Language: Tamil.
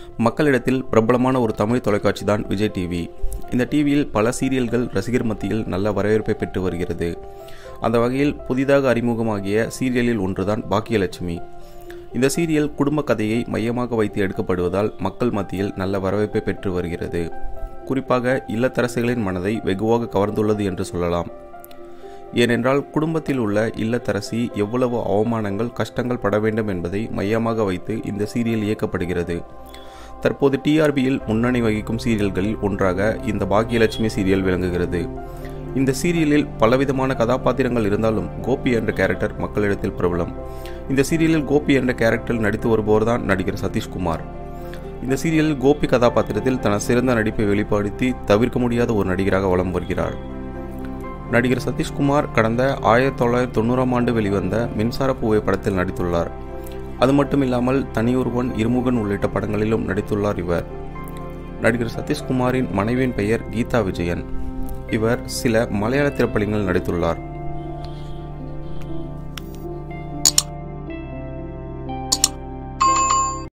மக்களிடத்தில் பிரபலமான ஒரு தமிழ் தொலைக்காட்சி தான் விஜய் டிவி இந்த டிவியில் பல சீரியல்கள் ரசிகர் மத்தியில் நல்ல வரவேற்பை பெற்று வருகிறது அந்த வகையில் புதிதாக அறிமுகமாகிய சீரியலில் ஒன்றுதான் பாக்கியலட்சுமி இந்த சீரியல் குடும்ப கதையை மையமாக வைத்து எடுக்கப்படுவதால் மக்கள் மத்தியில் நல்ல வரவேற்பை பெற்று வருகிறது குறிப்பாக இல்லத்தரசிகளின் மனதை வெகுவாக கவர்ந்துள்ளது என்று சொல்லலாம் ஏனென்றால் குடும்பத்தில் உள்ள இல்லத்தரசி எவ்வளவு அவமானங்கள் கஷ்டங்கள் பட வேண்டும் என்பதை மையமாக வைத்து இந்த சீரியல் இயக்கப்படுகிறது தற்போது டிஆர்பியில் முன்னணி வகிக்கும் சீரியல்களில் ஒன்றாக இந்த பாக்கியலட்சுமி சீரியல் விளங்குகிறது இந்த சீரியலில் பலவிதமான கதாபாத்திரங்கள் இருந்தாலும் கோபி என்ற கேரக்டர் மக்களிடத்தில் பிரபலம் இந்த சீரியலில் கோபி என்ற கேரக்டரில் நடித்து வருபவர்தான் நடிகர் சதீஷ்குமார் இந்த சீரியலில் கோபி கதாபாத்திரத்தில் தனது சிறந்த நடிப்பை வெளிப்படுத்தி தவிர்க்க முடியாத ஒரு நடிகராக வலம் வருகிறார் நடிகர் சதீஷ்குமார் கடந்த ஆயிரத்தி தொள்ளாயிரத்தி தொண்ணூறாம் ஆண்டு வெளிவந்த மின்சார பூவை படத்தில் நடித்துள்ளார் அது மட்டும் இல்லாமல் தனியொருவன் இருமுகன் உள்ளிட்ட படங்களிலும் நடித்துள்ளார் இவர் நடிகர் சதீஷ்குமாரின் மனைவியின் பெயர் கீதா விஜயன் இவர் சில மலையாள திரைப்படங்களில் நடித்துள்ளார்